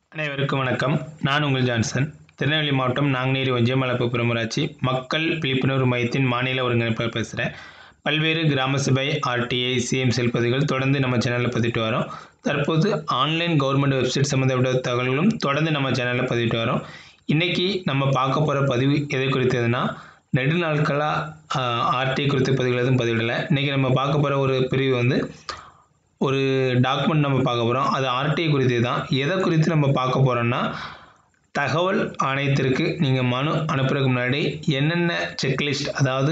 அனைவருக்கும் வணக்கம் நான் உங்கள் ஜான்சன் திருநெல்வேலி மாவட்டம் நாங்குநேரி ஒன்றியம் மலப்புப்புறம் ஊராட்சி மக்கள் விழிப்புணர்வு மையத்தின் மாநில ஒருங்கிணைப்பாளர் பேசுகிறேன் பல்வேறு கிராம சபை ஆர்டிஐ சிஎம் செல் பதிவுகள் தொடர்ந்து நம்ம சேனலில் பதிவிட்டு வரோம் தற்போது ஆன்லைன் கவர்மெண்ட் வெப்சைட் சம்மந்தப்பட்ட தகவல்களும் தொடர்ந்து நம்ம சேனலில் பதிவிட்டு வரோம் இன்றைக்கி நம்ம பார்க்க போகிற பதிவு எதை குறித்ததுன்னா நெடுநாட்களாக ஆர்டிஐ குறித்த பதிவுகள் எதுவும் பதிவிடலை இன்றைக்கி நம்ம பார்க்க போகிற ஒரு பிரிவு வந்து ஒரு டாக்குமெண்ட் நம்ம பார்க்க போகிறோம் அது ஆர்டிஐ குறித்து தான் எதை குறித்து நம்ம பார்க்க போகிறோம்னா தகவல் ஆணையத்திற்கு நீங்கள் மனு அனுப்புறதுக்கு முன்னாடி என்னென்ன செக்லிஸ்ட் அதாவது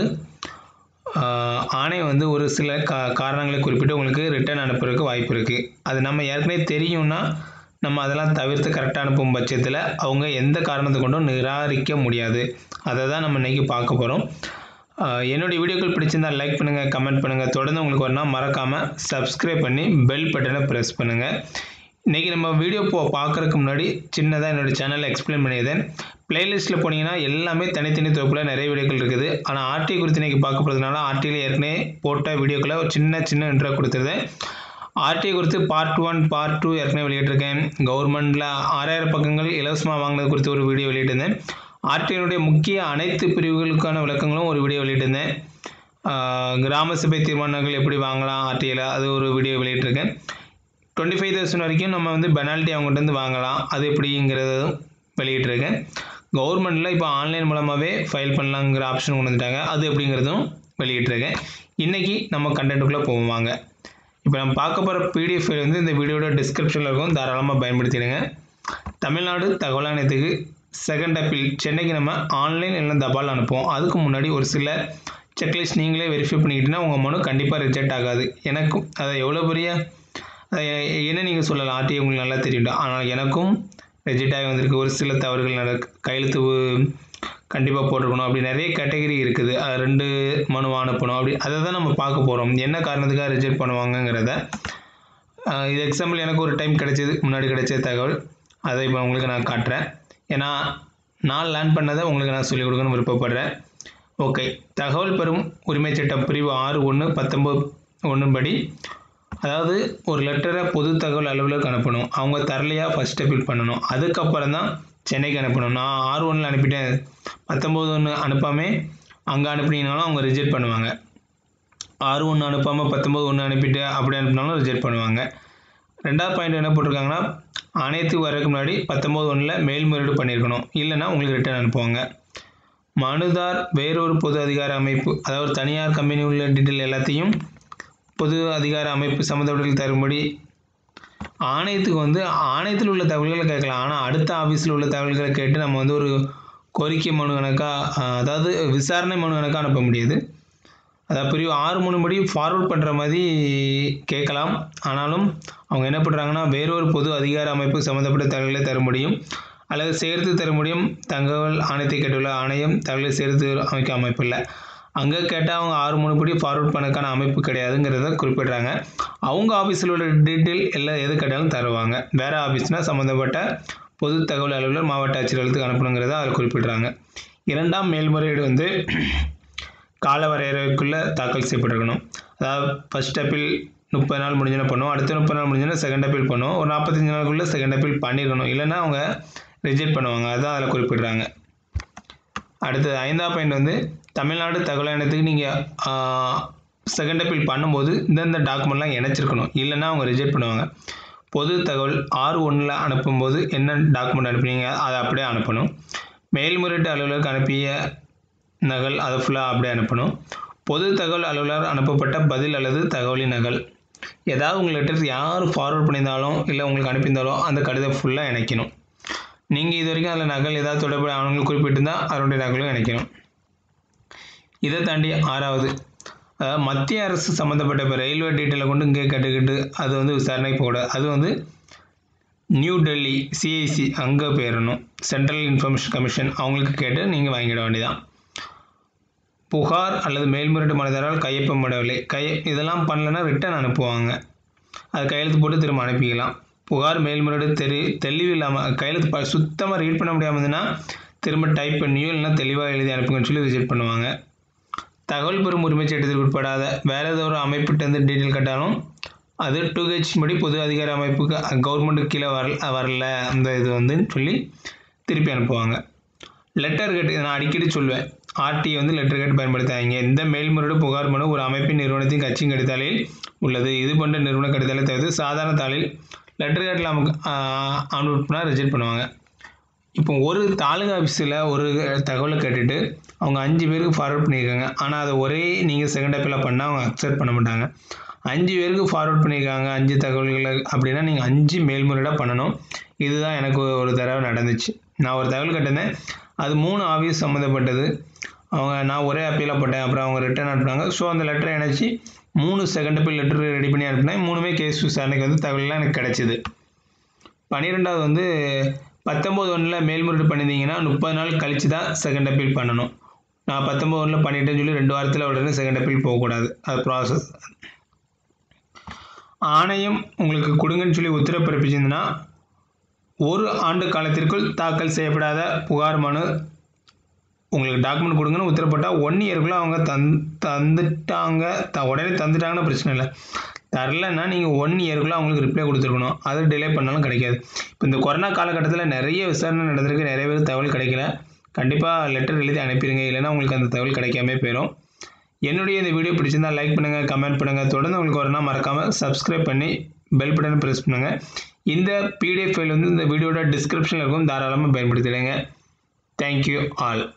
ஆஹ், ஆணையம் வந்து ஒரு சில கா காரணங்களை குறிப்பிட்டு உங்களுக்கு ரிட்டர்ன் அனுப்புறதுக்கு வாய்ப்பு இருக்குது அது நம்ம ஏற்கனவே தெரியும்னா நம்ம அதெல்லாம் தவிர்த்து கரெக்டாக அனுப்பும் பட்சத்தில் அவங்க எந்த காரணத்தை கொண்டும் நிராகரிக்க முடியாது அதை தான் நம்ம இன்றைக்கி பார்க்க போகிறோம் என்னுடைய வீடியோக்கள் பிடிச்சிருந்தா லைக் பண்ணுங்கள் கமெண்ட் பண்ணுங்கள் தொடர்ந்து உங்களுக்கு வரணும் மறக்காமல் சப்ஸ்கிரைப் பண்ணி பெல் பட்டனை ப்ரெஸ் பண்ணுங்கள் இன்றைக்கி நம்ம வீடியோ போ பார்க்குறதுக்கு முன்னாடி சின்னதாக என்னோடய சேனலில் எக்ஸ்பிளைன் பண்ணியிருந்தேன் பிளேலிஸ்ட்டில் போனீங்கன்னா எல்லாமே தனித்தனி தொகுப்பில் நிறைய வீடியோக்கள் இருக்குது ஆனால் ஆர்டி குறித்து இன்றைக்கி பார்க்க போகிறதுனால ஆர்டியில் ஏற்கனவே போட்ட வீடியோக்களை ஒரு சின்ன சின்ன இன்ட்ரோ கொடுத்துருந்தேன் ஆர்டி குறித்து பார்ட் ஒன் பார்ட் டூ ஏற்கனவே வெளியிட்டிருக்கேன் கவர்மெண்ட்டில் ஆறாயிரம் பக்கங்கள் இலவசமாக வாங்கினது குறித்து ஒரு வீடியோ வெளியிட்டிருந்தேன் ஆர்டியினுடைய முக்கிய அனைத்து பிரிவுகளுக்கான விளக்கங்களும் ஒரு வீடியோ வெளியிட்டிருந்தேன் ஆஹ் கிராம சபை தீர்மானங்கள் எப்படி வாங்கலாம் ஆர்டியில் அது ஒரு வீடியோ வெளியிட்டிருக்கேன் டுவெண்ட்டி ஃபைவ் தௌசண்ட் வரைக்கும் நம்ம வந்து பெனால்ட்டி அவங்ககிட்ட இருந்து வாங்கலாம் அது எப்படிங்கிறதும் வெளியிட்டிருக்கேன் கவர்மெண்ட்டில் இப்போ ஆன்லைன் மூலமாகவே ஃபைல் பண்ணலாங்கிற ஆப்ஷன் கொண்டு வந்துட்டாங்க அது எப்படிங்கிறதும் வெளியிட்டிருக்கேன் இன்றைக்கி நம்ம கண்டென்ட்டுக்குள்ளே போவோம் வாங்க இப்போ நம்ம பார்க்க போகிற பிடிஎஃப் ஃபைல் வந்து இந்த வீடியோட டிஸ்கிரிப்ஷனில் இருக்கும் தாராளமாக பயன்படுத்திடுங்க தமிழ்நாடு தகவல் ஆணையத்துக்கு செகண்ட் அப்பீல் சென்னைக்கு நம்ம ஆன்லைன் இல்லைன்னா தபால் அனுப்புவோம் அதுக்கு முன்னாடி ஒரு சில செக்லிஸ்ட் நீங்களே வெரிஃபை பண்ணிக்கிட்டீங்கன்னா உங்கள் மனு கண்டிப்பாக ரிஜெக்ட் ஆகாது எனக்கும் அதை எவ்வளோ பெரிய அதை என்ன நீங்கள் சொல்லலாம் ஆர்டிஐ உங்களுக்கு நல்லா தெரியும் ஆனால் எனக்கும் ரிஜெக்ட் ஆகி வந்திருக்கு ஒரு சில தவறுகள் நடக்கு கையெழுத்து கண்டிப்பாக போட்டிருக்கணும் அப்படி நிறைய கேட்டகரி இருக்குது அது ரெண்டு மனு அனுப்பணும் அப்படி அதை தான் நம்ம பார்க்க போகிறோம் என்ன காரணத்துக்காக ரிஜெக்ட் பண்ணுவாங்கங்கிறத ஆஹ் இது எக்ஸாம்பிள் எனக்கு ஒரு டைம் கிடைச்சது முன்னாடி கிடைச்ச தகவல் அதை இப்போ உங்களுக்கு நான் காட்டுறேன் ஏன்னா நான் லேர்ன் பண்ணதை உங்களுக்கு நான் சொல்லிக் கொடுக்கணும்னு விருப்பப்படுறேன் ஓகே தகவல் பெறும் உரிமை சட்டம் பிரிவு ஆறு ஒன்று பத்தொம்போது ஒன்று படி அதாவது ஒரு லெட்டரை பொது தகவல் அலுவலருக்கு அனுப்பணும் அவங்க தரலையா ஃபஸ்ட் அப்பீல் பண்ணணும் அதுக்கப்புறம் தான் சென்னைக்கு அனுப்பணும் நான் ஆறு ஒன்றில் அனுப்பிட்டேன் பத்தொம்போது ஒன்று அனுப்பாமல் அங்கே அனுப்புனீங்கனாலும் அவங்க ரிஜெக்ட் பண்ணுவாங்க ஆறு ஒன்று அனுப்பாமல் பத்தொம்போது ஒன்று அனுப்பிட்டு அப்படி அனுப்பினாலும் ரிஜெக்ட் பண்ணுவாங்க ரெண்டாவது பாயிண்ட் என்ன போட்டிருக்காங்கன்னா ஆணையத்துக்கு வரதுக்கு முன்னாடி பத்தொம்போது ஒன்றில் மேல்முறையீடு பண்ணியிருக்கணும் இல்லைன்னா உங்களுக்கு ரிட்டர்ன் அனுப்புவாங்க மனுதார் வேறொரு பொது அதிகார அமைப்பு அதாவது தனியார் கம்பெனி உள்ள டீட்டெயில் எல்லாத்தையும் பொது அதிகார அமைப்பு சம்மந்தப்பட்ட தரும்படி ஆணையத்துக்கு வந்து ஆணையத்தில் உள்ள தகவல்களை கேட்கலாம் ஆனால் அடுத்த ஆஃபீஸில் உள்ள தகவல்களை கேட்டு நம்ம வந்து ஒரு கோரிக்கை மனு கணக்காக அதாவது விசாரணை மனு கணக்காக அனுப்ப முடியாது அதாவது பிரிவு ஆறு மூணு படி ஃபார்வர்ட் பண்ணுற மாதிரி கேட்கலாம் ஆனாலும் அவங்க என்ன பண்ணுறாங்கன்னா வேறொரு பொது அதிகார அமைப்பு சம்மந்தப்பட்ட தகவல்களை தர முடியும் அல்லது சேர்த்து தர முடியும் தகவல் ஆணையத்தை கேட்டுள்ள ஆணையம் தகவலை சேர்த்து அமைக்க அமைப்பு இல்லை அங்கே கேட்டால் அவங்க ஆறு மூணு படி ஃபார்வர்ட் பண்ணக்கான அமைப்பு கிடையாதுங்கிறத குறிப்பிடுறாங்க அவங்க ஆஃபீஸில் உள்ள டீட்டெயில் எல்லாம் எது கேட்டாலும் தருவாங்க வேறு ஆஃபீஸ்னால் சம்மந்தப்பட்ட பொது தகவல் அலுவலர் மாவட்ட ஆட்சியர்களுக்கு அனுப்பணுங்கிறத அதில் குறிப்பிடுறாங்க இரண்டாம் மேல்முறையீடு வந்து கால வரையறைக்குள்ளே தாக்கல் செய்யப்பட்டிருக்கணும் அதாவது ஃபஸ்ட் அப்பீல் முப்பது நாள் முடிஞ்சுனா பண்ணுவோம் அடுத்த முப்பது நாள் முடிஞ்சுனா செகண்ட் அப்பீல் பண்ணுவோம் ஒரு நாற்பத்தஞ்சு நாளுக்குள்ளே செகண்ட் அப்பீல் பண்ணியிருக்கணும் இல்லைன்னா அவங்க ரிஜெக்ட் பண்ணுவாங்க அதுதான் அதில் குறிப்பிடுறாங்க அடுத்தது ஐந்தாம் பாயிண்ட் வந்து தமிழ்நாடு தகவல் ஆணையத்துக்கு நீங்கள் செகண்ட் அப்பீல் பண்ணும்போது இந்தந்த டாக்குமெண்ட்லாம் இணைச்சிருக்கணும் இல்லைன்னா அவங்க ரிஜெக்ட் பண்ணுவாங்க பொது தகவல் ஆறு ஒன்றில் அனுப்பும்போது என்ன டாக்குமெண்ட் அனுப்புனீங்க அதை அப்படியே அனுப்பணும் மேல்முறையீட்டு அலுவலருக்கு அனுப்பிய நகல் அதை ஃபுல்லாக அப்படியே அனுப்பணும் பொது தகவல் அலுவலர் அனுப்பப்பட்ட பதில் அல்லது தகவலின் நகல் ஏதாவது உங்கள் லெட்டர் யார் ஃபார்வர்ட் பண்ணியிருந்தாலும் இல்லை உங்களுக்கு அனுப்பியிருந்தாலும் அந்த கடிதம் ஃபுல்லாக இணைக்கணும் நீங்கள் இது வரைக்கும் அதில் நகல் ஏதாவது தொடர்பு அவங்களுக்கு குறிப்பிட்டிருந்தால் அதனுடைய நகலும் இணைக்கணும் இதை தாண்டி ஆறாவது அதாவது மத்திய அரசு சம்மந்தப்பட்ட இப்போ ரயில்வே டீட்டெயிலை கொண்டு இங்கே கட்டுக்கிட்டு அது வந்து விசாரணைக்கு போகக்கூடாது அது வந்து நியூ டெல்லி சிஐசி அங்கே போயிடணும் சென்ட்ரல் இன்ஃபர்மேஷன் கமிஷன் அவங்களுக்கு கேட்டு நீங்கள் வாங்கிட வேண்டியதான் புகார் அல்லது மேல்முறையீட்டு மனுதாரால் கையொப்பமிடவில்லை கை இதெல்லாம் பண்ணலைன்னா ரிட்டர்ன் அனுப்புவாங்க அது கையெழுத்து போட்டு திரும்ப அனுப்பிக்கலாம் புகார் மேல்முறையீடு தெரி தெளிவு இல்லாமல் கையெழுத்து ப சுத்தமாக ரீட் பண்ண முடியாமல் இருந்ததுன்னா திரும்ப டைப் பண்ணியோ இல்லைன்னா தெளிவாக எழுதி அனுப்புங்கன்னு சொல்லி ரிஜெக்ட் பண்ணுவாங்க தகவல் பெறும் உரிமை சட்டத்திற்கு உட்படாத வேறு ஏதோ ஒரு அமைப்பிட்டேருந்து டீட்டெயில் கேட்டாலும் அது டூ ஹெச் படி பொது அதிகார அமைப்புக்கு கவர்மெண்ட்டுக்கு கீழே வரல வரல அந்த இது வந்து சொல்லி திருப்பி அனுப்புவாங்க லெட்டர் கேட் நான் அடிக்கடி சொல்லுவேன் ஆர்டி வந்து லெட்டர் கேட் பயன்படுத்தாங்க இந்த மேல்முறையீடு புகார் மனு ஒரு அமைப்பின் நிறுவனத்தின் கட்சியின் கடிதாளில் உள்ளது இது போன்ற நிறுவன கடிதாலை தவிர்த்து சாதாரண தாளில் லெட்டர் கேட்டில் நமக்கு அனுப்பினா ரிஜெக்ட் பண்ணுவாங்க இப்போ ஒரு தாலுகா ஆஃபீஸில் ஒரு தகவலை கேட்டுட்டு அவங்க அஞ்சு பேருக்கு ஃபார்வர்ட் பண்ணியிருக்காங்க ஆனால் அதை ஒரே நீங்கள் செகண்ட் அப்பில் பண்ணால் அவங்க அக்செப்ட் பண்ண மாட்டாங்க அஞ்சு பேருக்கு ஃபார்வர்ட் பண்ணியிருக்காங்க அஞ்சு தகவல்களை அப்படின்னா நீங்கள் அஞ்சு மேல்முறையீடாக பண்ணணும் இதுதான் எனக்கு ஒரு தடவை நடந்துச்சு நான் ஒரு தகவல் கேட்டிருந்தேன் அது மூணு ஆஃபீஸ் சம்மந்தப்பட்டது அவங்க நான் ஒரே அப்பீலாக போட்டேன் அப்புறம் அவங்க ரிட்டர்ன் அனுப்புனாங்க ஸோ அந்த லெட்டரை இணைச்சி மூணு செகண்ட் அப்பீல் லெட்டர் ரெடி பண்ணி அனுப்பினேன் மூணுமே கேஸ் விசாரணைக்கு வந்து தகவல்லாம் எனக்கு கிடச்சிது பன்னிரெண்டாவது வந்து பத்தொம்போது ஒன்றில் மேல்முறையீடு பண்ணியிருந்தீங்கன்னா முப்பது நாள் கழித்து தான் செகண்ட் அப்பீல் பண்ணணும் நான் பத்தொம்போது ஒன்றில் பண்ணிட்டேன்னு சொல்லி ரெண்டு வாரத்தில் உடனே செகண்ட் அப்பீல் போகக்கூடாது அது ப்ராசஸ் ஆணையம் உங்களுக்கு கொடுங்கன்னு சொல்லி உத்தரவு பிறப்பிச்சிருந்ததுன்னா ஒரு ஆண்டு காலத்திற்குள் தாக்கல் செய்யப்படாத புகார் மனு உங்களுக்கு டாக்குமெண்ட் கொடுங்கன்னு உத்தரப்பட்டால் ஒன் இயருக்குள்ளே அவங்க தந் தந்துட்டாங்க த உடனே தந்துட்டாங்கன்னா பிரச்சனை இல்லை தரலன்னா நீங்கள் ஒன் இயருக்குள்ளே அவங்களுக்கு ரிப்ளை கொடுத்துருக்கணும் அதை டிலே பண்ணாலும் கிடைக்காது இப்போ இந்த கொரோனா காலகட்டத்தில் நிறைய விசாரணை நடந்திருக்கு நிறைய பேர் தகவல் கிடைக்கல கண்டிப்பாக லெட்டர் எழுதி அனுப்பிடுங்க இல்லைன்னா உங்களுக்கு அந்த தகவல் கிடைக்காமே போயிடும் என்னுடைய இந்த வீடியோ பிடிச்சிருந்தா லைக் பண்ணுங்கள் கமெண்ட் பண்ணுங்கள் தொடர்ந்து உங்களுக்கு வரனா மறக்காமல் சப்ஸ்கிரைப் பண்ணி பெல் பட்டனை ப்ரெஸ் பண்ணுங்கள் இந்த பிடிஎஃப் ஃபைல் வந்து இந்த வீடியோட டிஸ்கிரிப்ஷனில் இருக்கும் தாராளமாக பயன்படுத்திடுங்க தேங்க்யூ ஆல்